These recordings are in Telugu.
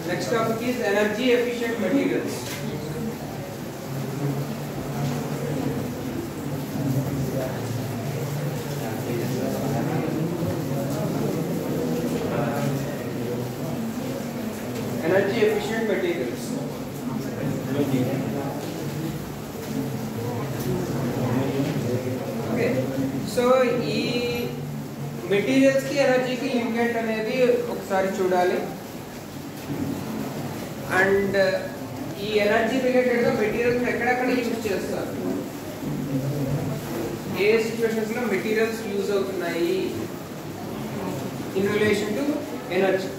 Next topic is energy efficient materials. Energy efficient materials. Okay so ఈ మెటీరియల్స్ కి ఎనర్జీకి లింకెట్ అనేది ఒకసారి చూడాలి అండ్ ఈ ఎనర్జీ రిలేటెడ్ గా మెటీరియల్స్ ఎక్కడెక్కడ యూజ్ చేస్తారు ఏ సిచ్యువేషన్స్ లో మెటీరియల్స్ యూజ్ అవుతున్నాయి ఇన్ రిలేషన్ టు ఎనర్జీ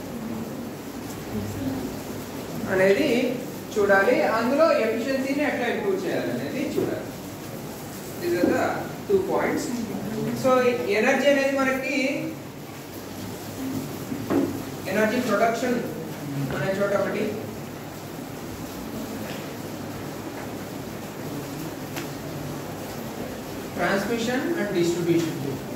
అనేది చూడాలి అందులో ఎఫిషియన్సీని ఎట్లా ఇంప్రూవ్ చేయాలి అనేది చూడాలి these are the two points so energy అనేది మనకి ఎనర్జీ ప్రొడక్షన్ అనే చోట ఒకటి ట్రాన్స్మిషన్ అండ్ డిస్ట్రిబ్యూషన్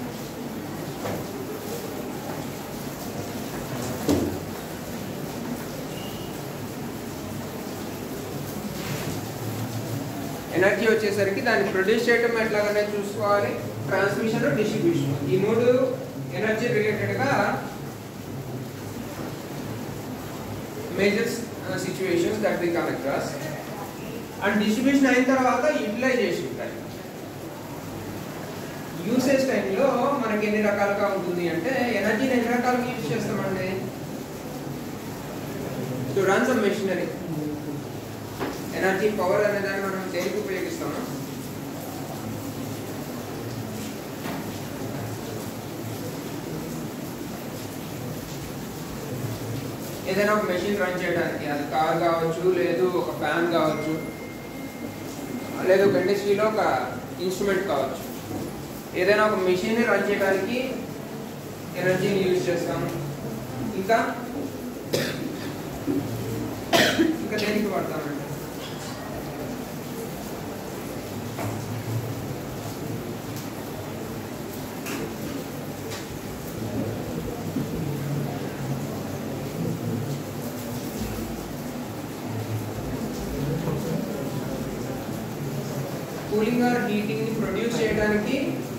ఎనర్జీ వచ్చేసరికి దాన్ని ప్రొడ్యూస్ చేయడం ఎట్లాగనే చూసుకోవాలి ట్రాన్స్మిషన్ డిస్ట్రిబ్యూషన్ ఈ మూడు ఎనర్జీ రిలేటెడ్ గా major situations that we come across and distribution అయిన తర్వాత యూటిలైజేషన్ టైం యూసేజ్ టైంలో మనకి ఎన్ని రకాలుగా ఉంటుంది అంటే ఎనర్జీని ఎన్ని రకాలుగా యూజ్ చేస్తామండి to run some machinery energy power అనే దాన్ని మనం దేనికి ఉపయోగిస్తాము ఏదైనా ఒక మెషిన్ రన్ చేయడానికి అది కార్ కావచ్చు లేదు ఒక ఫ్యాన్ కావచ్చు లేదు ఒక ఇండస్ట్రీలో ఒక ఇన్స్ట్రుమెంట్ కావచ్చు ఏదైనా ఒక మెషిన్ రన్ చేయడానికి ఎనర్జీని యూజ్ చేస్తాము ఇంకా ఇంకా దేనికి వాడతామండి కూలింగ్ ఆర్ హీటింగ్ ని ప్రొడ్యూస్ చేయడానికి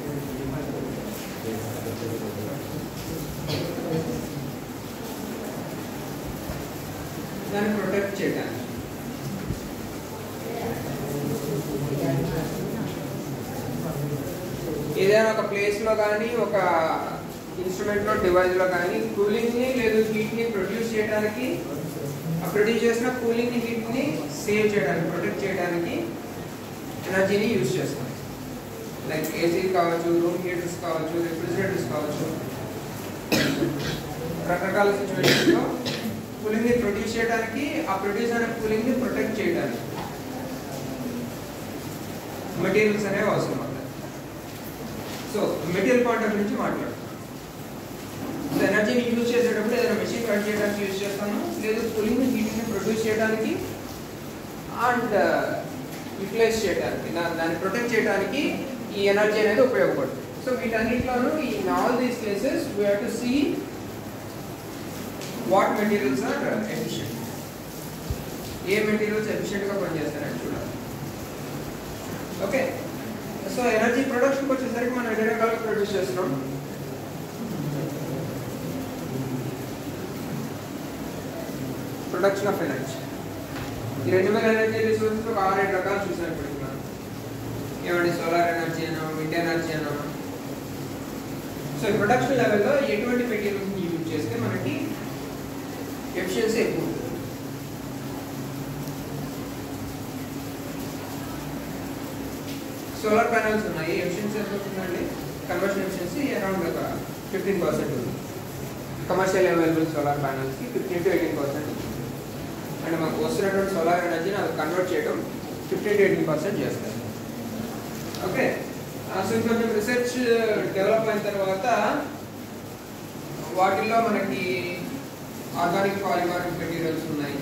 దాన్ని ప్రొటెక్ట్ చేయడానికి ఏదైనా ఒక ప్లేస్ లో కానీ ఒక ఇన్స్ట్రుమెంట్ లో డివైస్ లో కానీ కూలింగ్ ని లేదు హీట్ ని ప్రొడ్యూస్ చేయడానికి ఆ ప్రొడ్యూస్ చేసిన కూలింగ్ ని హీట్ ని సేవ్ చేయడానికి ప్రొటెక్ట్ చేయడానికి ఎనర్జీని యూజ్ చేస్తాం లైక్ ఏసీ కావచ్చు రూమ్ హీటర్స్ కావచ్చు రిఫ్రిజిరేటర్స్ కావచ్చు రకరకాల సిచ్యువేషన్లో కూలింగ్ ని ప్రొడ్యూస్ చేయడానికి ఆ ప్రొడ్యూస్ అయిన కూలింగ్ ని ప్రొటెక్ట్ చేయడానికి మెటీరియల్స్ అనేవి అవసరం అవుతాయి సో మెటీరియల్ పాయింట్ ఆఫ్ నుంచి మాట్లాడుతాం సో ఎనర్జీని యూజ్ చేసేటప్పుడు ఏదైనా మెషిన్ రన్ చేయడానికి యూజ్ చేస్తాము లేదు కూలింగ్ హీటింగ్ ని ప్రొడ్యూస్ చేయడానికి అండ్ యూటిలైజ్ చేయడానికి దా- దాన్ని ప్రొటెక్ట్ చేయడానికి ఈ ఎనర్జీ అనేది ఉపయోగపడుతుంది సో వీటన్నిటిలోనూ in all these cases we have to see what materials are efficient ఏ మెటీరియల్స్ ఎఫిషియెంట్గా పనిచేస్తారని చూడాలి ఓకే సో ఎనర్జీ ప్రొడక్షన్కి వచ్చేసరికి మనం ఎన్ని రకాలుగా ప్రొడ్యూస్ చేస్తున్నాం ప్రొడక్షన్ ఆఫ్ ఎనర్జీ ఈ రెండు వేల ఎనర్జీ రిసోర్సెస్ ఒక ఆరు ఏడు రకాలు చూసాను ఇప్పటికి మనం ఏమంటే సోలార్ ఎనర్జీ అనో విండ్ ఎనర్జీ అనో సో ఈ ప్రొడక్షన్ లెవెల్లో ఎటువంటి మెటీరియల్స్ యూజ్ చేస్తే మనకి ఎఫిషియన్సీ ఎక్కువ ఉంటుంది సోలార్ ప్యానల్స్ ఉన్నాయి ఎఫిషియన్సీ ఎంత ఉంటుందండి కన్వర్షన్ ఎఫిషియన్సీ అరౌండ్ ఒక ఫిఫ్టీన్ పర్సెంట్ ఉంది కమర్షియల్ అవైలబుల్ సోలార్ ప్యానల్స్కి ఫిఫ్టీన్ టు ఎయిటీన్ పర్సెంట్ అంటే మాకు వస్తున్నటువంటి సోలార్ ఎనర్జీని అది కన్వర్ట్ చేయడం ఫిఫ్టీన్ టు ఎయిటీన్ పర్సెంట్ చేస్తారు ఓకే సో కొంచెం రీసెర్చ్ డెవలప్ అయిన తర్వాత వాటిల్లో మనకి ఆర్గానిక్ పాలిమారిక్ మెటీరియల్స్ ఉన్నాయి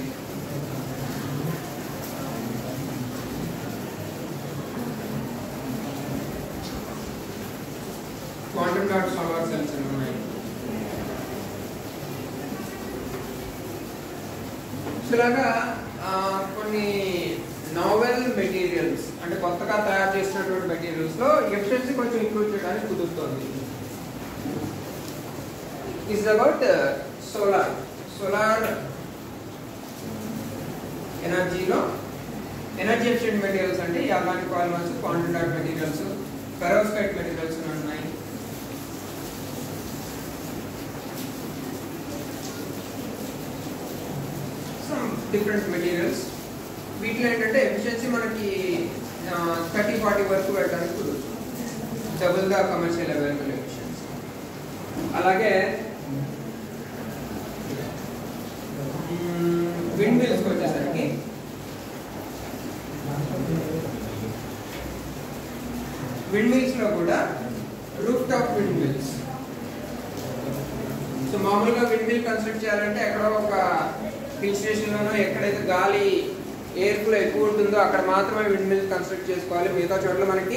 క్వాంటమ్ డాట్ సోలార్ సెల్స్ అని ఉన్నాయి సో ఇలాగా ఆ, కొన్ని నావెల్ మెటీరియల్స్ అంటే కొత్తగా తయారు చేసినటువంటి మెటీరియల్స్ లో ఎఫిషియన్సీ కొంచెం ఇంప్రూవ్ చేయడానికి కుదురుతుంది ఇస్ అబౌట్ సోలార్ సోలార్ ఎనర్జీలో ఎనర్జీ ఎఫిషియెంట్ మెటీరియల్స్ అంటే organic polymers contract materials perovskite materials ఉన్నాయి సమ్ డిఫరెంట్ మెటీరియల్స్ వీటిలో ఏంటంటే ఎఫిషియన్సీ మనకి థర్టీ ఫార్టీ వరకు పెట్టడానికి కుదురుతుంది డబుల్గా కమర్షియల్ అవైలబుల్ ఎఫిషియన్సీ అలాగే విండ్ మిల్స్కి వచ్చేసరికి విండ్ మిల్స్ లో కూడా roof top wind mills so మామూలుగా విండ్ మిల్ కన్స్ట్రక్ట్ చేయాలంటే ఎక్కడో ఒక హిల్ స్టేషన్ లోనో ఎక్కడైతే గాలి ఎయిర్ ఫ్లో ఎక్కువ ఉంటుందో అక్కడ మాత్రమే విండ్ మిల్ కన్స్ట్రక్ట్ చేసుకోవాలి మిగతా చోట్ల మనకి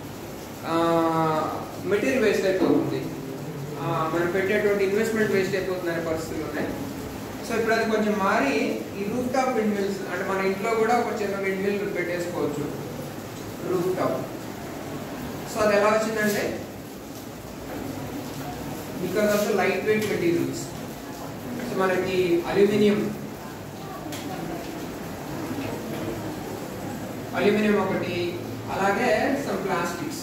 మెటీరియల్ వేస్ట్ అయిపోతుంది ఆ, మనం పెట్టేటువంటి ఇన్వెస్ట్మెంట్ వేస్ట్ అయిపోతుంది అనే పరిస్థితులు ఉన్నాయి సో ఇప్పుడు అది కొంచెం మారి ఈ రూఫ్ టాప్ విండ్ మిల్స్ అంటే మన ఇంట్లో కూడా ఒక చిన్న విండ్ మిల్ పెట్టేసుకోవచ్చు రూఫ్ టాప్ సో అది ఎలా వచ్చిందంటే because of the light weight materials so మనకి అల్యూమినియం అల్యూమినియం ఒకటి అలాగే సమ్ ప్లాస్టిక్స్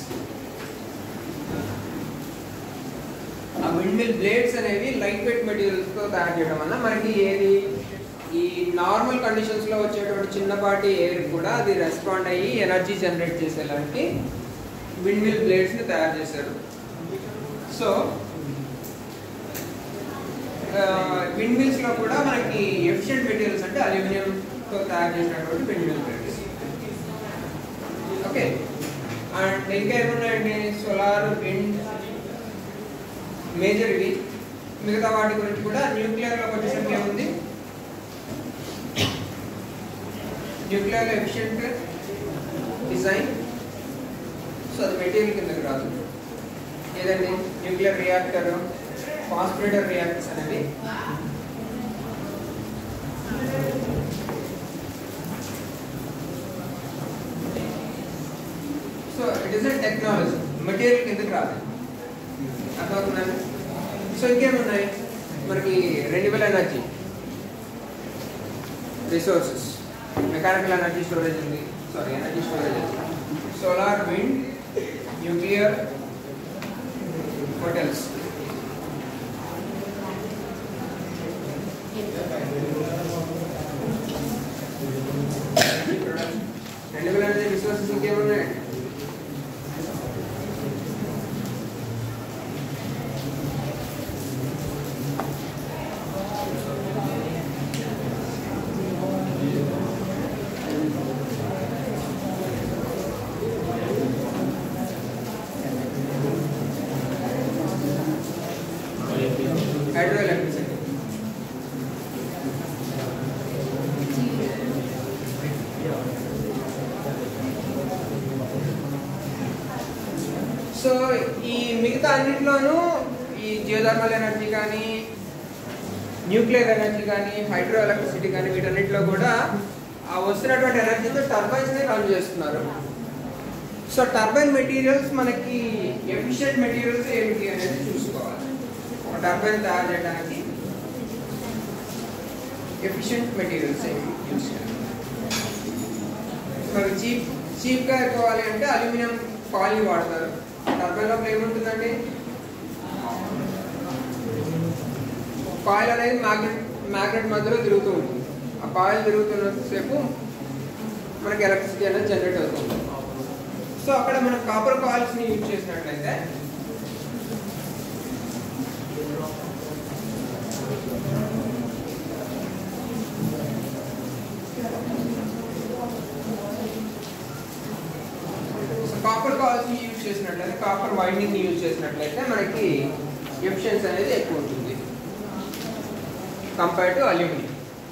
ఆ విండ్ మిల్ బ్లేడ్స్ అనేవి లైట్ వెయిట్ మెటీరియల్స్ తో తయారు చేయడం వల్ల మనకి ఏది ఈ నార్మల్ కండిషన్స్ లో వచ్చేటువంటి చిన్నపాటి ఎయిర్ కూడా అది రెస్పాండ్ అయ్యి ఎనర్జీ జనరేట్ చేసేలాంటి విండ్ మిల్ బ్లేడ్స్ ని తయారు చేశారు సో విండ్ మిల్స్ లో కూడా మనకి ఎఫిషియెంట్ మెటీరియల్స్ అంటే అల్యూమినియం తో తయారు చేసినటువంటి wind mill blades okay and ఇంకా ఏమున్నాయండి సోలార్ విండ్ మేజర్ ఇవి మిగతా వాటి గురించి కూడా న్యూక్లియర్ లో వచ్చేసరికి ఏముంది న్యూక్లియర్ ఎఫిషియెంట్ డిజైన్ సో అది మెటీరియల్ కిందకి రాదు ఏదండి న్యూక్లియర్ రియాక్టర్ ఫాస్ఫరేటర్ రియాక్టర్స్ అనేవి so it is a technology material కిందకి రాదు అర్థమవుతుందండి సో ఇంకేమున్నాయి మనకి renewable energy resources mechanical energy storage ఉంది సారీ ఎనర్జీ స్టోరేజ్ ఉంది solar wind nuclear hotels renewable energy resources ఇంకేమున్నాయి హైడ్రో ఎలక్ట్రిసిటీ సో ఈ మిగతా అన్నింటిలోనూ ఈ జియోథర్మల్ ఎనర్జీ కానీ న్యూక్లియర్ ఎనర్జీ కానీ హైడ్రో ఎలక్ట్రిసిటీ కానీ వీటన్నిటిలో కూడా ఆ వస్తున్నటువంటి ఎనర్జీతో టర్బైన్స్ ని రన్ చేస్తున్నారు సో టర్బైన్ మెటీరియల్స్ మనకి ఎఫిషియెంట్ మెటీరియల్స్ ఏమిటి అనేది చూసుకోవాలి ఒక టర్బైన్ తయారు చేయడానికి ఎఫిషియెంట్ మెటీరియల్స్ ఏమి యూస్ చేయాలి మరి చీప్ చీప్గా అయిపోవాలి అంటే అల్యూమినియం కాయిల్ వాడతారు టర్బైన్ లోపల ఏముంటుందండి కాయిల్ అనేది మ్యాగ్నెట్ మ్యాగ్నెట్ మధ్యలో తిరుగుతూ ఉంటుంది ఆ కాయిల్ తిరుగుతున్నంతసేపు మనకి ఎలక్ట్రిసిటీ అనేది జనరేట్ అవుతుంది సో అక్కడ మనం కాపర్ కాయిల్స్ ని యూజ్ చేసినట్లయితే సో కాపర్ కాయిల్స్ ని యూజ్ చేసినట్లయితే కాపర్ వైండింగ్ ని యూజ్ చేసినట్లయితే మనకి ఎఫిషియన్సీ అనేది ఎక్కువ ఉంటుంది కంపేర్ టు అల్యూమినియం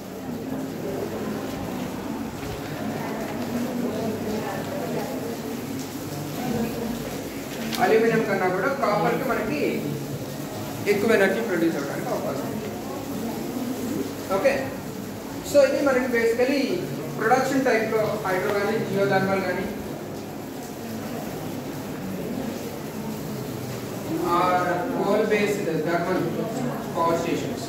అల్యూమినియం కన్నా కూడా కాపర్ కి మనకి ఎక్కువ ఎనర్జీ ప్రొడ్యూస్ అవ్వడానికి అవకాశం ఉంది ఓకే సో ఇది మనకి బేసికలీ ప్రొడక్షన్ టైప్లో హైడ్రో కానీ జియో థర్మల్ కానీ or coal based thermal power stations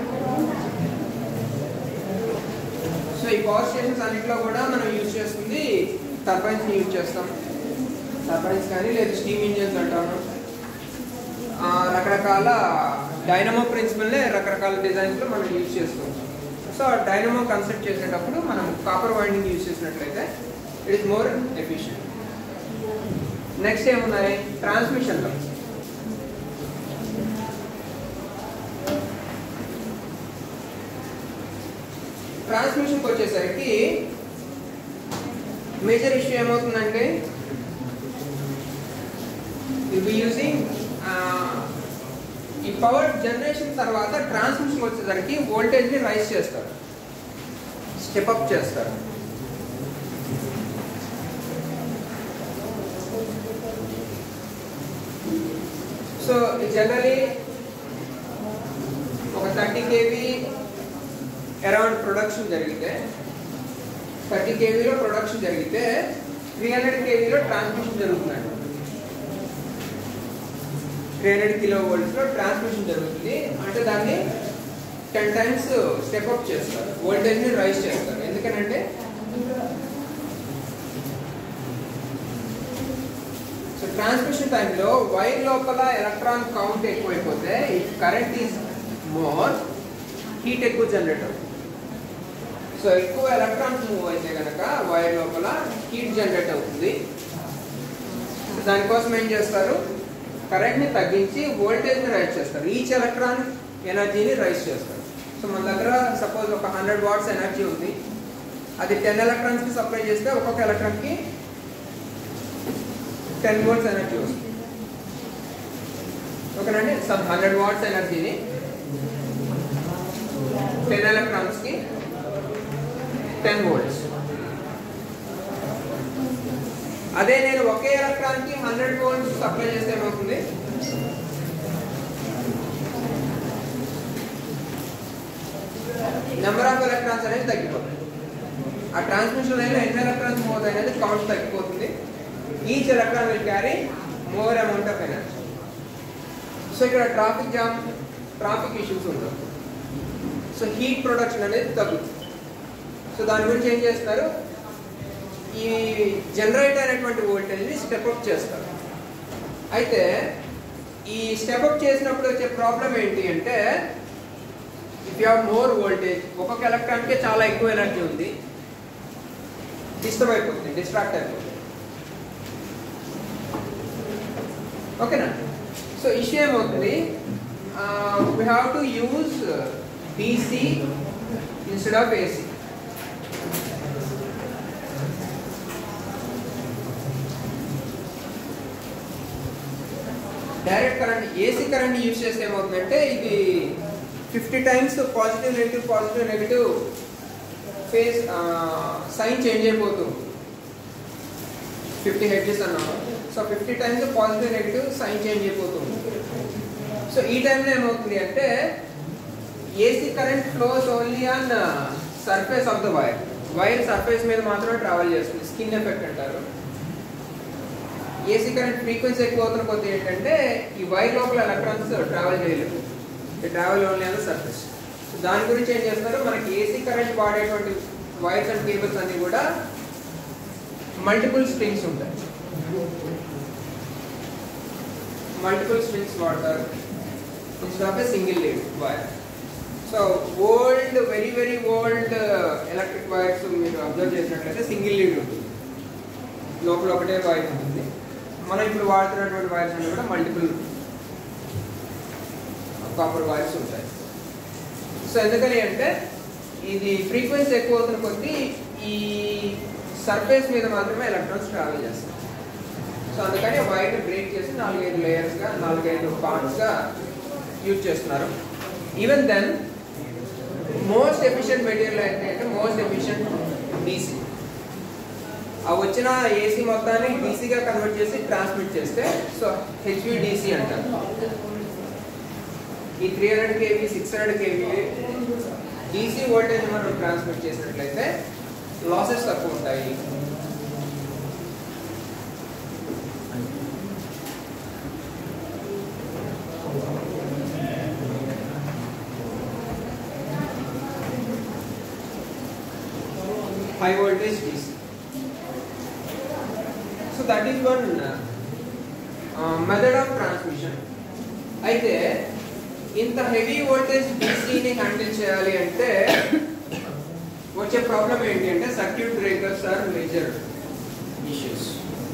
so ఈ పవర్ స్టేషన్స్ అన్నింటిలో కూడా మనం యూజ్ చేస్తుంది టర్బైన్స్ యూజ్ చేస్తాం టర్బైన్స్ కానీ లేదు స్టీమ్ ఇంజిన్స్ అంటాము ఆ, రకరకాల డైనమో ప్రిన్సిపల్నే రకరకాల డిజైన్స్లో మనం యూజ్ చేస్తాం సో ఆ డైనమో కన్స్ట్రక్ట్ చేసేటప్పుడు మనం కాపర్ వైండింగ్ యూజ్ చేసినట్లయితే it is more efficient next ఏమున్నాయి ట్రాన్స్మిషన్లో ట్రాన్స్మిషన్కి వచ్చేసరికి మేజర్ ఇష్యూ ఏమవుతుందంటే విల్ బి యూజింగ్ ఈ పవర్ జనరేషన్ తర్వాత ట్రాన్స్మిషన్ వచ్చేసరికి వోల్టేజ్ని రైజ్ చేస్తారు స్టెప్ అప్ చేస్తారు సో జనరలీ ఒక థర్టీ కేవీ అరౌండ్ ప్రొడక్షన్ జరిగితే థర్టీ కేవీలో ప్రొడక్షన్ జరిగితే త్రీ హండ్రెడ్ కేవీలో ట్రాన్స్మిషన్ జరుగుతుందండి త్రీ హండ్రెడ్ కిలో వోల్ట్స్లో ట్రాన్స్మిషన్ జరుగుతుంది అంటే దాన్ని టెన్ టైమ్స్ స్టెప్ అప్ చేస్తారు వోల్టేజ్ని రైజ్ చేస్తారు ఎందుకనంటే సో ట్రాన్స్మిషన్ టైంలో వైర్ లోపల ఎలక్ట్రాన్ కౌంట్ ఎక్కువైపోతే if current is more heat ఎక్కువ జనరేట్ అవుతుంది సో ఎక్కువ ఎలక్ట్రాన్స్ మూవ్ అయితే కనుక వైర్ లోపల హీట్ జనరేట్ అవుతుంది సో దానికోసం ఏం చేస్తారు కరెంట్ని తగ్గించి వోల్టేజ్ని రైజ్ చేస్తారు ఈచ్ ఎలక్ట్రాన్ ఎనర్జీని రైజ్ చేస్తారు సో మన దగ్గర సపోజ్ ఒక హండ్రెడ్ వాట్స్ ఎనర్జీ ఉంది అది టెన్ ఎలక్ట్రాన్స్కి సప్లై చేస్తే ఒక్కొక్క ఎలక్ట్రాన్కి టెన్ వోల్ట్స్ ఎనర్జీ వస్తుంది ఓకేనండి సమ్ హండ్రెడ్ వాట్స్ ఎనర్జీని టెన్ ఎలక్ట్రాన్స్కి టెన్ వోల్ట్స్ అదే నేను ఒకే ఎలక్ట్రాన్కి హండ్రెడ్ వోల్ట్స్ సప్లై చేస్తే ఏమవుతుంది నెంబర్ ఆఫ్ ఎలక్ట్రాన్స్ అనేది తగ్గిపోతుంది ఆ ట్రాన్స్మిషన్ లైన్లో ఎన్ని ఎలక్ట్రాన్స్ మూవ్ అవుతాయి అనేది కౌంట్ తగ్గిపోతుంది each electron will carry more amount of energy so ఇక్కడ ట్రాఫిక్ జామ్ ట్రాఫిక్ ఇష్యూస్ ఉండవు సో హీట్ ప్రొడక్షన్ అనేది తగ్గుతుంది సో దాని గురించి ఏం చేస్తారు ఈ జనరేట్ అయినటువంటి వోల్టేజ్ని స్టెప్ అప్ చేస్తారు అయితే ఈ స్టెప్ అప్ చేసినప్పుడు వచ్చే ప్రాబ్లం ఏంటి అంటే ఇఫ్ యూ మోర్ వోల్టేజ్ ఒక్కొక్క ఎలక్ట్రాన్కే చాలా ఎక్కువ ఎనర్జీ ఉంది డిస్టర్బ్ అయిపోతుంది డిస్ట్రాక్ట్ అయిపోతుంది ఓకేనా సో ఇష్యూ ఏమవుతుంది we have to use BC instead of AC direct current AC current use చేస్తే ఏమవుతుందంటే ఇది fifty times positive negative positive negative phase sign change అయిపోతుంది ఫిఫ్టీ హెడ్జెస్ అన్నాము so fifty times positive negative sign change అయిపోతుంది సో ఈ టైంలో ఏమవుతుంది అంటే AC current flows only on surface of the wire wire surface మీద మాత్రమే ట్రావెల్ చేస్తుంది స్కిన్ ఎఫెక్ట్ అంటారు ఏసీ కరెంట్ ఫ్రీక్వెన్సీ ఎక్కువ అవుతున్న కొద్ది ఏంటంటే ఈ వైర్ లోపల ఎలక్ట్రాన్స్ ట్రావెల్ చేయలేదు travel only on the surface so దాని గురించి ఏం చేస్తారు మనకి ఏసీ కరెంట్ వాడేటువంటి వైర్స్ అండ్ కేబుల్స్ అన్ని కూడా మల్టిపుల్ స్ట్రింగ్స్ ఉంటాయి మల్టిపుల్ స్ట్రింగ్స్ వాడతారు instead of a single lead wire so old very very old electric wires మీరు అబ్జర్వ్ చేసినట్లయితే సింగిల్ లీడ్ ఉంటుంది లోపల ఒకటే వైర్ ఉంటుంది మనం ఇప్పుడు వాడుతున్నటువంటి వైర్స్ అన్ని కూడా మల్టిపుల్ కాపర్ వైర్స్ ఉంటాయి సో ఎందుకని అంటే ఇది ఫ్రీక్వెన్సీ ఎక్కువ అవుతున్న కొద్దీ ఈ సర్ఫేస్ మీద మాత్రమే ఎలక్ట్రాన్స్ ట్రావెల్ చేస్తాయి సో అందుకని వైర్ని బ్రేక్ చేసి నాలుగైదు లేయర్స్గా నాలుగైదు పార్ట్స్గా యూజ్ చేస్తున్నారు even then most efficient material ఏంటి అంటే మోస్ట్ ఎఫిషియంట్ డీసీ ఆ వచ్చిన ఏసీ మొత్తాన్ని డీసీగా కన్వర్ట్ చేసి ట్రాన్స్మిట్ చేస్తే సో హెచ్విడిసి అంటారు ఈ three hundred KV six hundred KV DC voltage మనం ట్రాన్స్మిట్ చేసినట్లయితే లాసెస్ తక్కువ ఉంటాయి high voltage DC. So that is one uh, method of transmission. అయితే ఇంత హెవీ వోల్టేజ్ డీసీని హ్యాండిల్ చేయాలి అంటే వచ్చే ప్రాబ్లం ఏంటి అంటే circuit breakers are major issues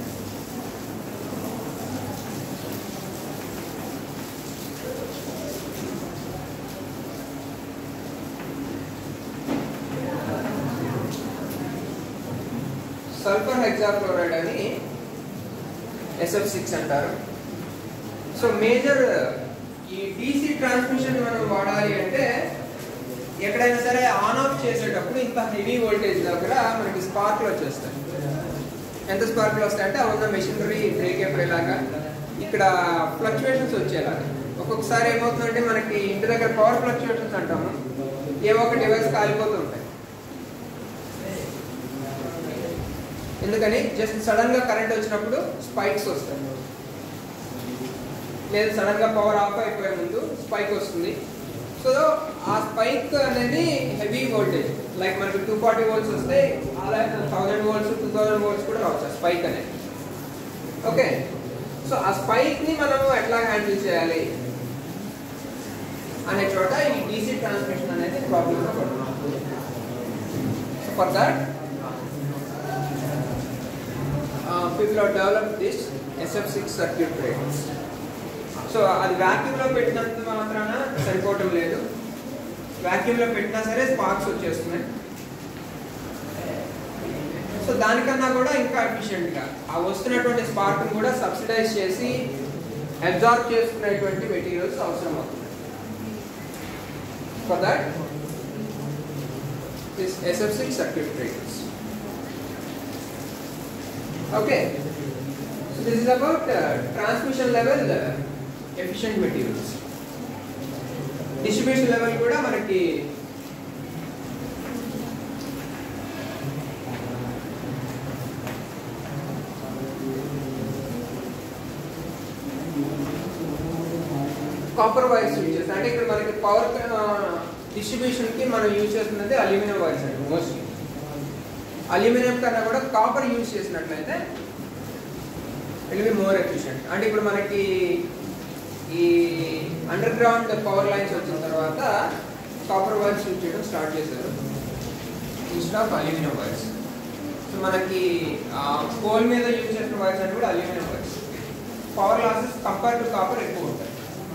sulphur hexachloride అని ఎస్ఎఫ్ సిక్స్ అంటారు సో మేజర్ ఈ డీసీ ట్రాన్స్మిషన్ మనం వాడాలి అంటే ఎక్కడైనా సరే ఆన్ ఆఫ్ చేసేటప్పుడు ఇంత హెవీ వోల్టేజ్ దగ్గర మనకి స్పార్క్లు వచ్చేస్తాయి ఎంత స్పార్క్లు వస్తాయి అంటే ఉన్న మెషినరీ బ్రేక్ అయిపోయేలాగా ఇక్కడ ఫ్లక్చువేషన్స్ వచ్చేలాగా ఒక్కొక్కసారి ఏమవుతుందంటే మనకి ఇంటి దగ్గర పవర్ ఫ్లక్చువేషన్స్ అంటాము ఏవో ఒక డివైస్ కాలిపోతూ ఉంటాయి ఎందుకని జస్ట్ సడన్ గా కరెంట్ వచ్చినప్పుడు స్పైక్స్ వస్తాయి లేదా సడన్ గా పవర్ ఆఫ్ అయిపోయే ముందు స్పైక్ వస్తుంది సో ఆ స్పైక్ అనేది హెవీ వోల్టేజ్ లైక్ మనకి టూ ఫార్టీ వోల్ట్స్ వస్తే అలా thousand volts two thousand volts కూడా రావచ్చు ఆ స్పైక్ అనేది ఓకే సో ఆ స్పైక్ ని మనము ఎట్లా హ్యాండిల్ చేయాలి అనే చోట ఈ డీసీ ట్రాన్స్మిషన్ అనేది ప్రాబ్లమ్ పడుతున్నాం so for that people are develop this SF six circuit breakers so అది vacuum లో పెట్టినంత మాత్రాన సరిపోవటం లేదు Vacuum లో పెట్టినా సరే స్పార్క్స్ వచ్చేస్తున్నాయి సో దానికన్నా కూడా ఇంకా efficient గా ఆ వస్తున్నటువంటి స్పార్క్ కూడా సబ్సిడైజ్ చేసి అబ్జార్బ్ చేసుకునేటువంటి మెటీరియల్స్ అవసరం అవుతుంది for that this SF six circuit breakers okay so this is about transmission level efficient materials distribution level కూడా మనకి కాపర్ వైర్స్ యూజ్ చేస్తాం అంటే ఇక్కడ మనకి పవర్ డిస్ట్రిబ్యూషన్ కి మనం యూజ్ చేస్తున్నది అల్యూమినియం వైర్స్ అండి మోస్ట్లీ అల్యూమినియం కన్నా కూడా కాపర్ యూజ్ చేసినట్లయితే ఇట్ బి మోర్ ఎఫిషియంట్ అంటే ఇప్పుడు మనకి ఈ అండర్ గ్రౌండ్ పవర్ లైన్స్ వచ్చిన తర్వాత కాపర్ వైర్స్ యూజ్ చేయడం స్టార్ట్ చేశారు instead of aluminium wires so మనకి కోల్ మీద యూజ్ చేసిన వైర్స్ అంటే కూడా aluminium wires power losses compare to copper ఎక్కువ ఉంటాయి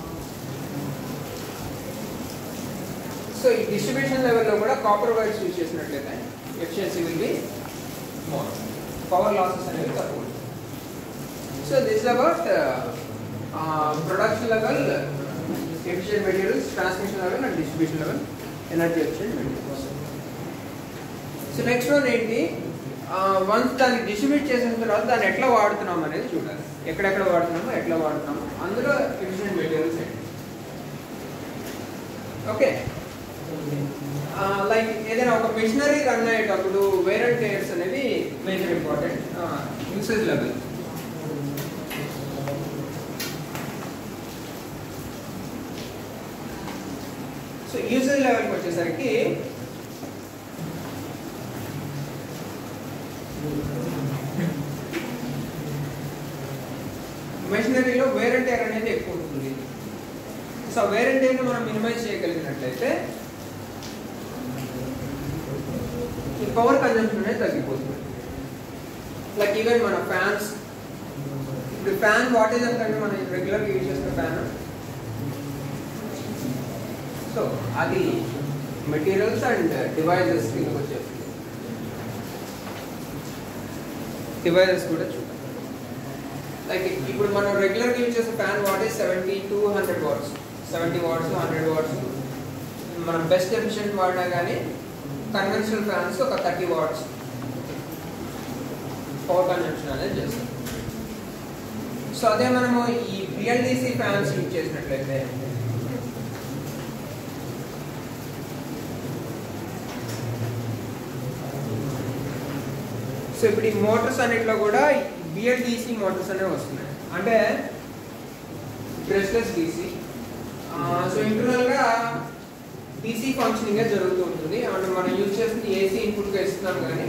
సో ఈ డిస్ట్రిబ్యూషన్ లెవెల్లో కూడా కాపర్ వైర్స్ యూజ్ చేసినట్లయితే efficiency will be more power losses అనేవి తక్కువ ఉంటాయి so this about production level efficient materials transmission level and distribution level energy efficient materials so next one ఏంటి వన్స్ దాన్ని డిస్ట్రిబ్యూట్ చేసిన తర్వాత దాన్ని ఎట్లా వాడుతున్నాం అనేది చూడాలి ఎక్కడెక్కడ వాడుతున్నామో ఎట్లా వాడుతున్నామో అందులో ఎఫిషియెంట్ మెటీరియల్స్ ఏంటి ఓకే లైక్ ఏదైనా ఒక మిషనరీ రన్ అయ్యేటప్పుడు వేరే టైర్స్ అనేది major important usage level so usage లెవెల్కి వచ్చేసరికి మెషినరీలో వేర్ అండ్ టైర్ అనేది ఎక్కువ ఉంటుంది సో వేర్ అండ్ టైర్ని మనం మినిమైజ్ చేయగలిగినట్లయితే ఈ పవర్ కన్జంప్షన్ అనేది తగ్గిపోతుంది లైక్ ఈవెన్ మన ఫ్యాన్స్ ఇప్పుడు ఫ్యాన్ వాటేజ్ ఎంత అంటే మనం రెగ్యులర్గా యూజ్ చేస్తున్న ఫ్యాన్ సో అది మెటీరియల్స్ అండ్ డివైజెస్ కిందకి వచ్చేస్తుంది డివైజెస్ కూడా చూద్దాం లైక్ ఇప్పుడు మనం రెగ్యులర్గా యూజ్ చేసే fan wattage seventy to hundred watts seventy watts hundred watts మనం బెస్ట్ ఎఫిషియెంట్ వాడినా కానీ కన్వెన్షనల్ ఫ్యాన్స్ ఒక థర్టీ వాట్స్ పవర్ కన్జంప్షన్ అనేది చేస్తాం సో అదే మనము ఈ బిఎల్డిసి ఫ్యాన్స్ యూజ్ చేసినట్లయితే సో ఇప్పుడు ఈ మోటార్స్ అన్నిట్లో కూడా బిఎల్డిసి మోటార్స్ అనేవి వస్తున్నాయి అంటే బ్రష్లెస్ డీసీ సో ఇంటర్నల్గా డీసీ ఫంక్షనింగ్ జరుగుతూ ఉంటుంది అంటే మనం యూజ్ చేస్తుంది ఏసీ ఇన్పుట్గా ఇస్తున్నాం కానీ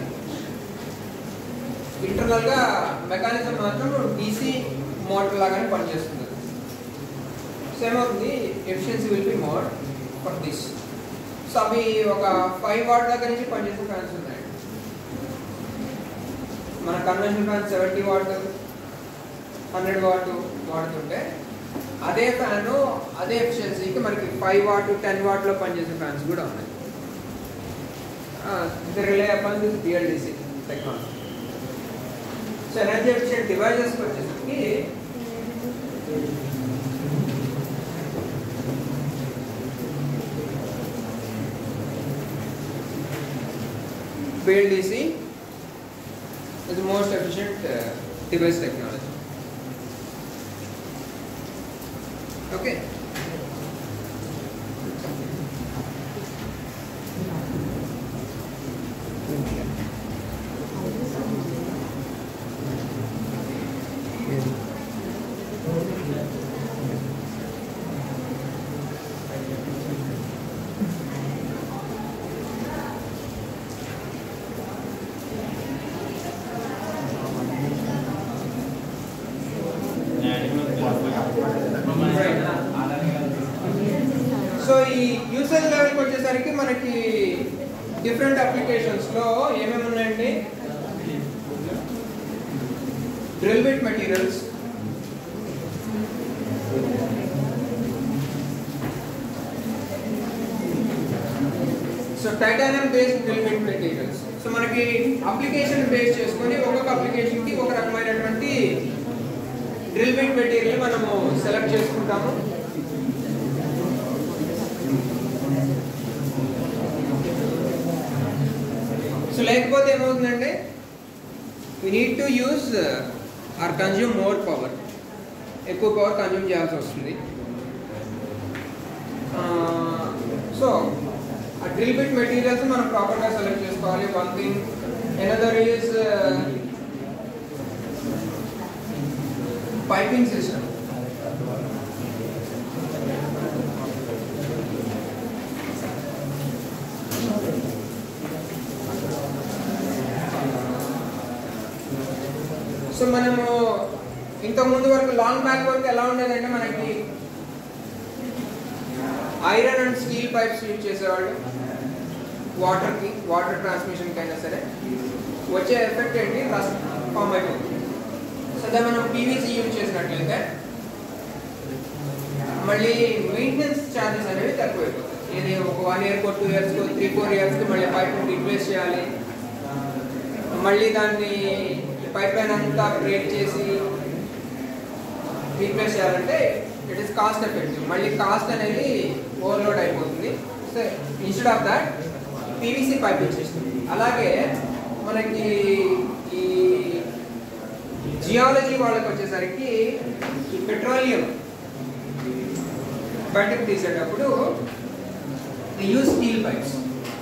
ఇంటర్నల్గా మెకానిజం మాత్రం డీసీ మోటార్ లాగానే పనిచేస్తుంది సో ఏమవుతుంది efficiency will be more for this so అవి ఒక ఫైవ్ వాట్ దగ్గర నుంచి పనిచేసే ఫ్యాన్స్ ఉన్నాయి మన conventional fan seventy watt hundred watt వాడుతుంటే అదే ఫ్యాన్ అదే ఎఫిషియన్సీకి మనకి ఫైవ్ వాట్ టెన్ వాట్లో పనిచేసే ఫ్యాన్స్ కూడా ఉన్నాయి ఇది rely upon this BLDC technology so energy efficient డివైజెస్కి వచ్చేసరికి BLDC is the most efficient uh, device technology. Okay. So ఈ యూజర్ లెవెల్కి వచ్చేసరికి మనకి డిఫరెంట్ అప్లికేషన్స్లో ఏమేమి ఉన్నాయండి drill bit materials so titanium based drill bit materials so మనకి అప్లికేషన్ బేస్ చేసుకొని ఒక్కొక్క అప్లికేషన్కి ఒక రకమైనటువంటి డ్రిల్ బిట్ మెటీరియల్ మనము సెలెక్ట్ చేసుకుంటాము సో లేకపోతే ఏమవుతుందంటే we need to use or consume more power ఎక్కువ పవర్ కన్జ్యూమ్ చేయాల్సి వస్తుంది సో ఆ డ్రిల్ బిట్ మెటీరియల్స్ మనం ప్రాపర్గా సెలెక్ట్ చేసుకోవాలి one thing another is piping system so మనము ఇంత ముందు వరకు లాంగ్ బ్యాక్ వరకు ఎలా ఉండేదంటే మనకి iron and steel pipes use చేసేవాళ్ళు వాటర్కి వాటర్ ట్రాన్స్మిషన్కి అయినా సరే వచ్చే ఎఫెక్ట్ ఏంటి రస్ట్ ఫామ్ అయిపోతుంది సో అదే మనం పీవీసీ యూజ్ చేసినట్లయితే మళ్ళీ మెయింటెనెన్స్ ఛార్జెస్ అనేవి తక్కువైపోతాయి ఇది ఒక వన్ ఇయర్కో టూ ఇయర్స్కో త్రీ ఫోర్ ఇయర్స్కి మళ్ళీ పైప్ రీప్లేస్ చేయాలి మళ్ళీ దాన్ని పైప్ లైన్ అంతా బ్రేక్ చేసి రీప్లేస్ చేయాలంటే ఇట్ ఇస్ కాస్ట్ ఎఫెక్టివ్ మళ్ళీ కాస్ట్ అనేది ఓవర్లోడ్ అయిపోతుంది so instead of that PVC pipe ఇచ్చేస్తుంది అలాగే మనకి ఈ జియాలజీ వాళ్ళకి వచ్చేసరికి ఈ పెట్రోలియం బయటకు తీసేటప్పుడు యూజ్ స్టీల్ పైప్స్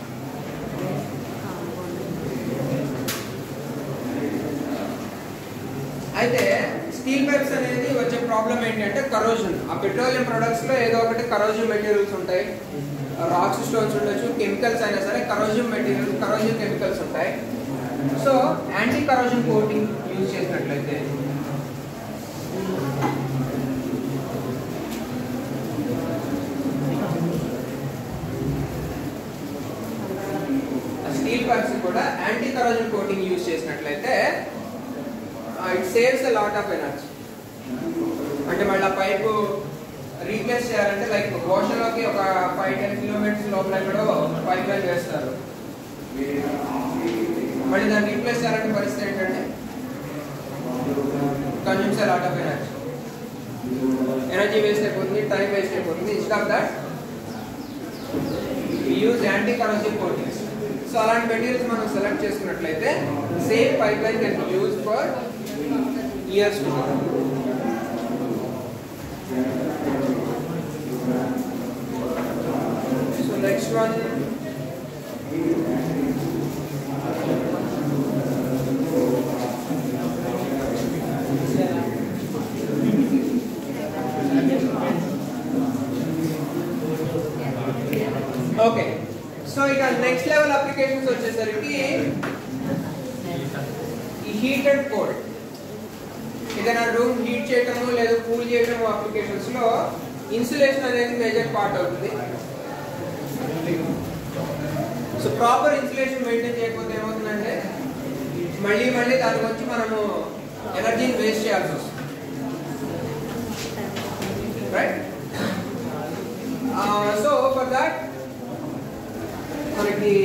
అయితే స్టీల్ పైప్స్ అనేది వచ్చే ప్రాబ్లం ఏంటంటే కరోజన్ ఆ పెట్రోలియం ప్రొడక్ట్స్ లో ఏదో ఒకటి కరోజివ్ మెటీరియల్స్ ఉంటాయి రాక్స్ స్టోన్స్ ఉండొచ్చు కెమికల్స్ అయినా సరే కరోజివ్ మెటీరియల్ కరోజివ్ కెమికల్స్ ఉంటాయి so anti corrosion coating use చేసినట్లయితే స్టీల్ పైప్స్ కూడా యాంటీ కరోజన్ కోటింగ్ యూజ్ చేసినట్లయితే it saves a lot of energy అంటే మళ్ళీ ఆ పైపు రీప్లేస్ చేయాలంటే లైక్ ఓషన్లోకి ఒక ఫైవ్ టెన్ కిలోమీటర్స్ లోపల ఎక్కడో పైప్ లైన్ వేస్తారు మళ్ళీ దాన్ని రీప్లేస్ చేయాలంటే పరిస్థితి ఏంటంటే consumes lot of energy energy waste అయిపోతుంది టైం వేస్ట్ అయిపోతుంది instead of that use anti corrosive coatings so అలాంటి మెటీరియల్స్ మనం సెలెక్ట్ చేసుకున్నట్లయితే same pipe line can use for years to so next one okay so ఇక నెక్స్ట్ లెవెల్ అప్లికేషన్స్ వచ్చేసరికి ఈ హీట్ అండ్ కోల్డ్ ఏదైనా రూమ్ హీట్ చేయటము లేదా కూల్ చేయటము అప్లికేషన్స్ లో ఇన్సులేషన్ అనేది మేజర్ పార్ట్ అవుతుంది సో ప్రాపర్ ఇన్సులేషన్ మెయింటైన్ చేయకపోతే ఏమవుతుందంటే మళ్ళీ మళ్ళీ దాని గురించి మనము ఎనర్జీని వేస్ట్ చేయాల్సి వస్తుంది రైట్ సో ఫర్ దాట్ మనకి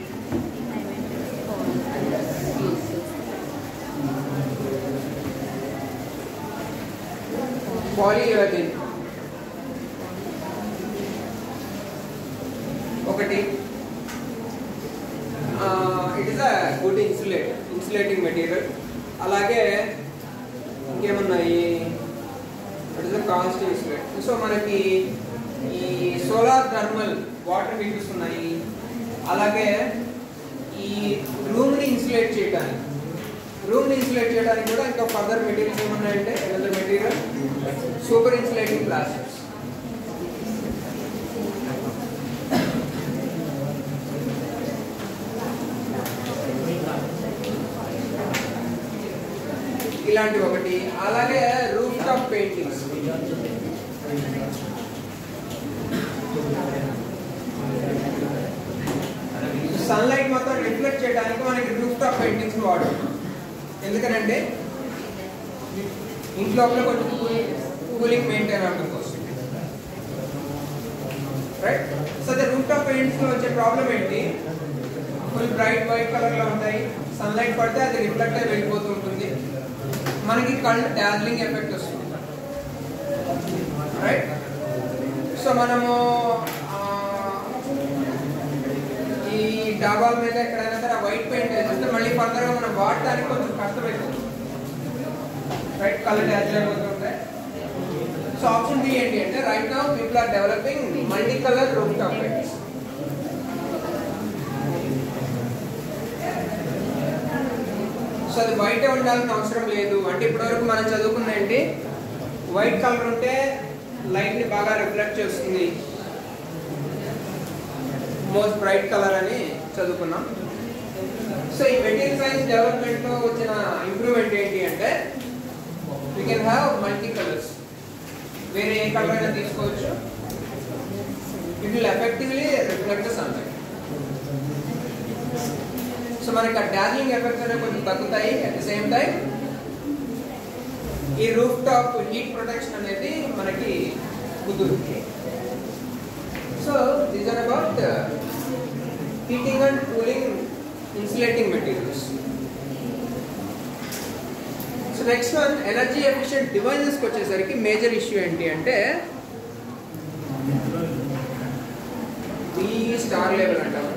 పాలియురథిన్ ఒకటి it is a good insulate insulating material అలాగే ఇంకేమున్నాయి it is a cost insulate so మనకి ఈ సోలార్ థర్మల్ వాటర్ హీటర్స్ ఉన్నాయి అలాగే ఈ రూమ్ని ఇన్సులేట్ చేయడానికి రూమ్ని ఇన్సులేట్ చేయడానికి కూడా ఇంకా ఫర్దర్ మెటీరియల్స్ ఏమున్నాయంటే ఏదైనా మెటీరియల్ సూపర్ ఇన్సులేటింగ్ ప్లాస్టిక్స్ ఇలాంటి ఒకటి అలాగే రూఫ్ టాప్ పెయింటింగ్స్ సన్లైట్ మొత్తం రిఫ్లెక్ట్ చేయడానికి మనకి రూఫ్ టాప్ పెయింటింగ్స్ వాడడం ఎందుకనంటే ఇంట్లో కొంచెం కూలింగ్ మెయింటైన్ అవ్వడం కోసం right so the roof top paints లో వచ్చే ప్రాబ్లం ఏంటి ఫుల్ బ్రైట్ వైట్ కలర్ లో ఉంటాయి సన్లైట్ పడితే అది రిఫ్లెక్ట్ అయి వెళ్ళిపోతూ ఉంటుంది మనకి కళ్ళు డార్లింగ్ ఎఫెక్ట్ వస్తుంది రైట్ సో మనము ఆ, ఈ డాబాల మీద ఎక్కడైనా సరే వైట్ పెయింట్ వేసేస్తే మళ్ళీ ఫర్దర్ గా మనం వాడటానికి కొంచెం కష్టమైపోతుంది రైట్ కలర్ డార్లింగ్ అయిపోతుంటాయి సో ఆప్షన్ బి ఏంటి అంటే right now people are developing multi colour roof top paints so అది బయట ఉండాల్సిన అవసరం లేదు అంటే ఇప్పటివరకు మనం చదువుకున్న ఏంటి వైట్ కలర్ ఉంటే లైట్ ని బాగా రిఫ్లెక్ట్ చేస్తుంది మోస్ట్ బ్రైట్ కలర్ అని చదువుకున్నాం సో ఈ మెటీరియల్ సైన్స్ డెవలప్మెంట్ లో వచ్చిన ఇంప్రూవ్మెంట్ ఏంటి అంటే we can have multi colours వేరే ఏ కలర్ అయినా తీసుకోవచ్చు it will effectively reflect sunlight so మనకి ఆ డార్లింగ్ ఎఫెక్ట్స్ అనేవి కొంచెం తగ్గుతాయి అట్ ది సేమ్ టైం ఈ రూఫ్ టాప్ హీట్ ప్రొటెక్షన్ అనేది మనకి కుదురుతుంది so these are about heating and cooling insulating materials so next one energy efficient డివైజెస్కి వచ్చేసరికి మేజర్ ఇష్యూ ఏంటి అంటే ఈ స్టార్ లెవెల్ అంటాము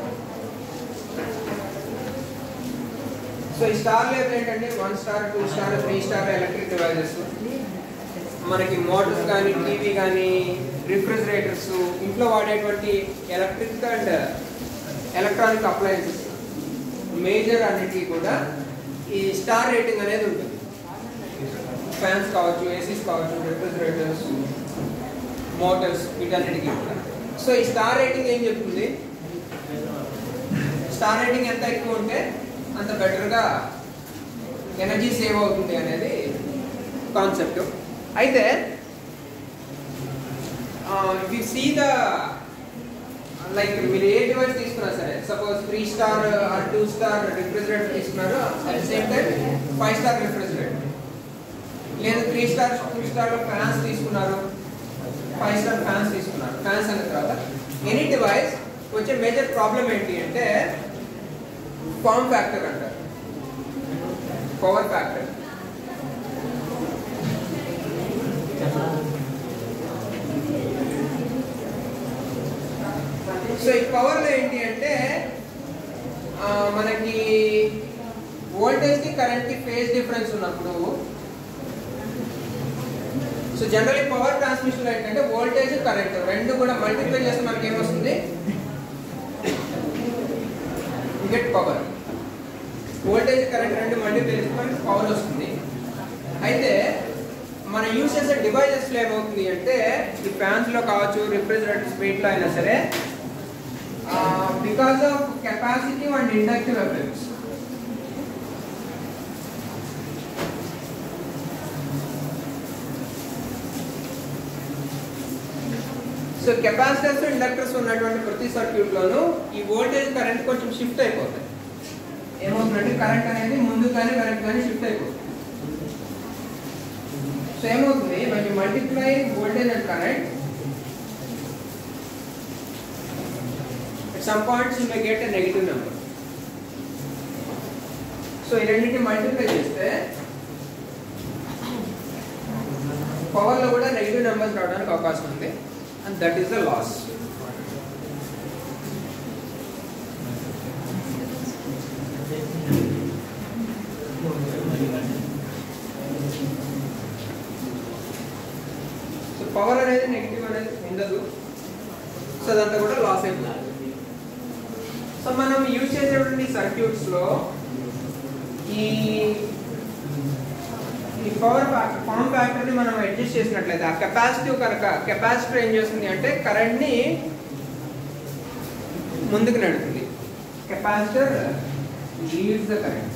సో ఈ స్టార్ లెవెల్ ఏంటంటే one star two star three star electric devices మనకి మోటార్స్ కానీ టీవీ కానీ రిఫ్రిజిరేటర్స్ ఇంట్లో వాడేటువంటి electric and electronic appliances major అన్నిటికీ కూడా ఈ స్టార్ రేటింగ్ అనేది ఉంటుంది ఫ్యాన్స్ కావచ్చు ఏసీస్ కావచ్చు రిఫ్రిజిరేటర్స్ మోటార్స్ వీటన్నిటికీ కూడా సో ఈ స్టార్ రేటింగ్ ఏం చెప్తుంది స్టార్ రేటింగ్ ఎంత ఎక్కువ ఉంటే అంత బెటర్గా ఎనర్జీ సేవ్ అవుతుంది అనేది కాన్సెప్ట్ అయితే వి సీ ద లైక్ మీరు ఏ డివైస్ తీసుకున్నా సరే suppose three star or two star refrigerator తీసుకున్నారు at the same time five star refrigerator లేదు three star two star fans తీసుకున్నారు ఫైవ్ స్టార్ ఫ్యాన్స్ తీసుకున్నారు ఫ్యాన్స్ అన్న తర్వాత ఎనీ డివైస్ వచ్చే మేజర్ ప్రాబ్లం ఏంటి అంటే ఫార్మ్ ఫ్యాక్టర్ అంటారు పవర్ ఫ్యాక్టర్ సో ఈ పవర్లో ఏంటి అంటే ఆ, మనకి వోల్టేజ్ కి కరెంట్ కి ఫేజ్ డిఫరెన్స్ ఉన్నప్పుడు సో జనరల్లీ పవర్ ట్రాన్స్మిషన్ ఏంటంటే వోల్టేజ్ కరెంట్ రెండు కూడా మల్టిప్లై చేస్తే మనకి ఏమొస్తుంది గెట్ పవర్ వోల్టేజ్ కరెంట్ రెండు మల్టిప్లై చేస్తే మనకి పవర్ వస్తుంది అయితే మనం యూస్ చేసే డివైజెస్లో ఏమవుతుంది అంటే ఈ ఫ్యాన్స్లో కావచ్చు రిఫ్రిజిరేటర్స్ వీటిలో అయినా సరే because of capacitive and inductive effects so capacitors inductors ఉన్నటువంటి ప్రతి సర్క్యూట్ లోనూ ఈ వోల్టేజ్ కరెంట్ కొంచెం షిఫ్ట్ అయిపోతాయి ఏమవుతుందంటే కరెంట్ అనేది ముందు కానీ కరెంట్ కానీ షిఫ్ట్ అయిపోతుంది సో ఏమవుతుంది when you multiply voltage and current at some points you may get a negative number so ఈ రెండింటిని మల్టిప్లై చేస్తే పవర్ లో కూడా నెగిటివ్ నెంబర్స్ రావడానికి అవకాశం ఉంది and that is the loss so power అనేది నెగిటివ్ అనేది ఉండదు సో అదంతా కూడా లాస్ అయిపోతుంది సో మనం యూజ్ చేసేటువంటి సర్క్యూట్స్ లో ఈ ఈ పవర్ ఫ్యాక్టర్ ఫామ్ ఫ్యాక్టర్ ని మనం అడ్జస్ట్ చేసినట్లయితే ఆ కెపాసిటివ్ కనుక కెపాసిటర్ ఏం చేస్తుంది అంటే కరెంట్ ని ముందుకు నడుపుతుంది capacitor leads the current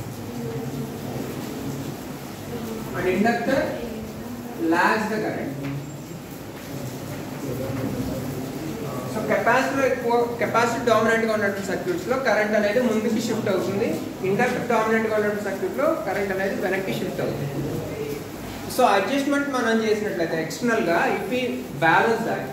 and inductor lags the current so capacitor ఎక్కువ కెపాసిటర్ డామినెంట్ గా ఉన్నటువంటి సర్క్యూట్స్ లో కరెంట్ అనేది ముందుకి షిఫ్ట్ అవుతుంది ఇండక్టర్ డామినెంట్ గా ఉన్నటువంటి సర్క్యూట్ లో కరెంట్ అనేది వెనక్కి షిఫ్ట్ అవుతుంది సో అడ్జస్ట్మెంట్ మనం చేసినట్లయితే ఎక్స్టర్నల్ గా ఇఫ్ ఈ బ్యాలెన్స్ దాట్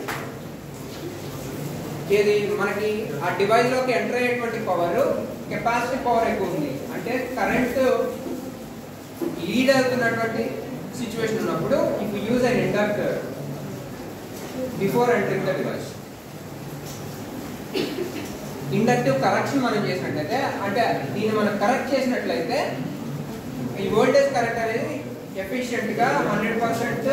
ఏది మనకి ఆ డివైస్ లోకి ఎంటర్ అయ్యేటువంటి పవర్ కెపాసిటీ పవర్ ఎక్కువ ఉంది అంటే కరెంట్ లీడ్ అవుతున్నటువంటి సిచ్యువేషన్ ఉన్నప్పుడు if use an inductor before entering the device inductive correction మనం చేసినట్లయితే అంటే దీన్ని మనం కరెక్ట్ చేసినట్లయితే ఈ వోల్టేజ్ కరెక్ట్ అనేది ఎఫిషియెంట్ గా హండ్రెడ్ పర్సెంట్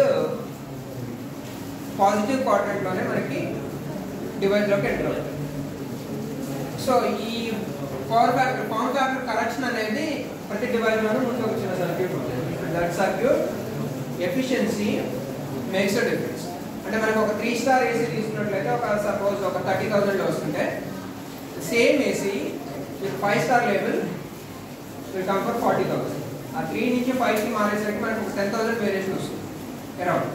పాజిటివ్ క్వార్టెంట్ లోనే మనకి డివైస్ లోకి ఎంటర్ అవుతుంది సో ఈ power factor power factor correction అనేది ప్రతి డివైస్ లోనూ ముందు ఒక చిన్న సర్క్యూట్ ఉంటుంది that circuit efficiency makes a difference అంటే మనకు ఒక త్రీ స్టార్ ఏసీ తీసుకున్నట్లయితే ఒక సపోజ్ ఒక థర్టీ థౌసండ్ వస్తుంటే same AC with five star level will come for forty thousand ఆ త్రీ నుంచి ఫైవ్ కి మారేసరికి మనకు ఒక టెన్ థౌసండ్ వేరియేషన్ వస్తుంది అరౌండ్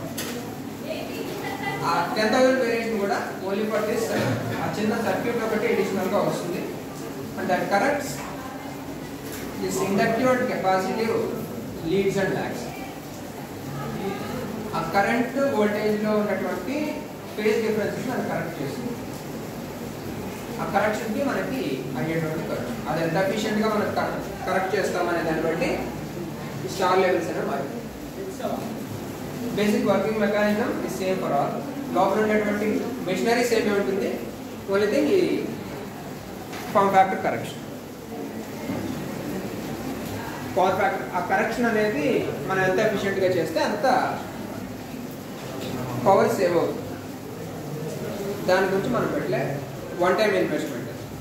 ఆ టెన్ థౌసండ్ వేరియేషన్ కూడా ఓన్లీ ఫర్ దిస్ ఆ చిన్న సర్క్యూట్ ఒకటి అడిషనల్ గా వస్తుంది and that corrects this inductive and capacitive leads and lags ఆ కరెంట్ వోల్టేజ్ లో ఉన్నటువంటి ఫేజ్ డిఫరెన్సెస్ మనం కరెక్ట్ చేస్తుంది ఆ కరెక్షన్ కి మనకి అయ్యేటువంటి ఖర్చు అది ఎంత ఎఫిషియెంట్ గా మనం కరెక్ట్ చేస్తామనే దాన్ని బట్టి స్టార్ లెవెల్స్ అనేవి మారి basic working mechanism is same for all లోపల ఉండేటువంటి మెషినరీ సేమ్ ఉంటుంది ఓన్లీ థింగ్ ఈ form factor correction power factor ఆ కరెక్షన్ అనేది మనం ఎంత ఎఫిషియెంట్ గా చేస్తే అంత పవర్ సేవ్ అవుతుంది దాని గురించి మనం పెట్టలే one time investment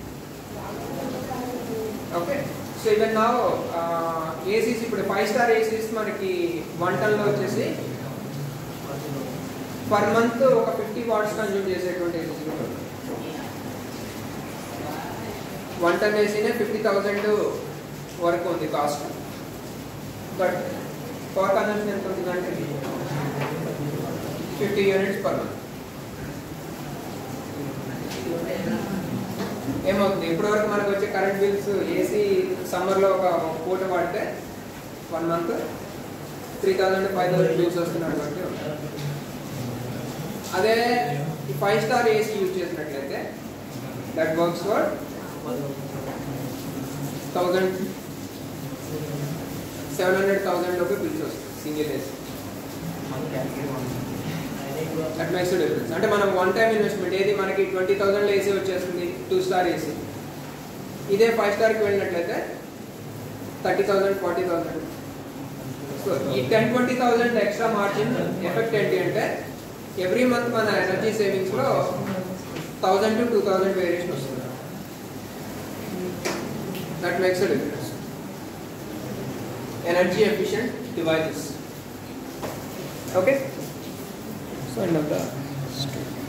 okay so even నా ఏసీస్ ఇప్పుడు ఫైవ్ స్టార్ ఏసీస్ మనకి వన్ టన్లో వచ్చేసి పర్ మంత్ ఒక ఫిఫ్టీ వాట్స్ కన్జ్యూమ్ చేసేటువంటి ఏసీస్ వన్ టన్ ఏసీనే ఫిఫ్టీ థౌజండ్ వరకు ఉంది కాస్ట్ బట్ పవర్ కన్జంప్షన్ ఎంత ఉంటుందంటే ఫిఫ్టీ యూనిట్స్ పర్ మంత్ ఏమవుతుంది ఇప్పటి వరకు మనకు వచ్చే కరెంట్ బిల్స్ ఏసీ సమ్మర్లో ఒక పూట వాడితే one month three thousand five thousand bills వస్తున్నటువంటి ఉంటాయి. అదే ఈ ఫైవ్ స్టార్ ఏసీ యూజ్ చేసినట్లయితే that works for thousand seven hundred thousand లోపే బిల్స్ వస్తాయి single AC that makes difference అంటే మనం వన్ టైం ఇన్వెస్ట్మెంట్ ఏది మనకి ట్వంటీ థౌసండ్ ఏసీ వచ్చేస్తుంది టూ స్టార్ ఏసీ ఇదే ఫైవ్ స్టార్కి వెళ్ళినట్లయితే thirty thousand forty thousand so ఈ ten twenty thousand extra margin effect ఏంటి అంటే ఎవ్రీ మంత్ మన ఎనర్జీ సేవింగ్స్లో thousand to two thousand variation వస్తుంది that makes a difference energy efficient devices okay So end of the story.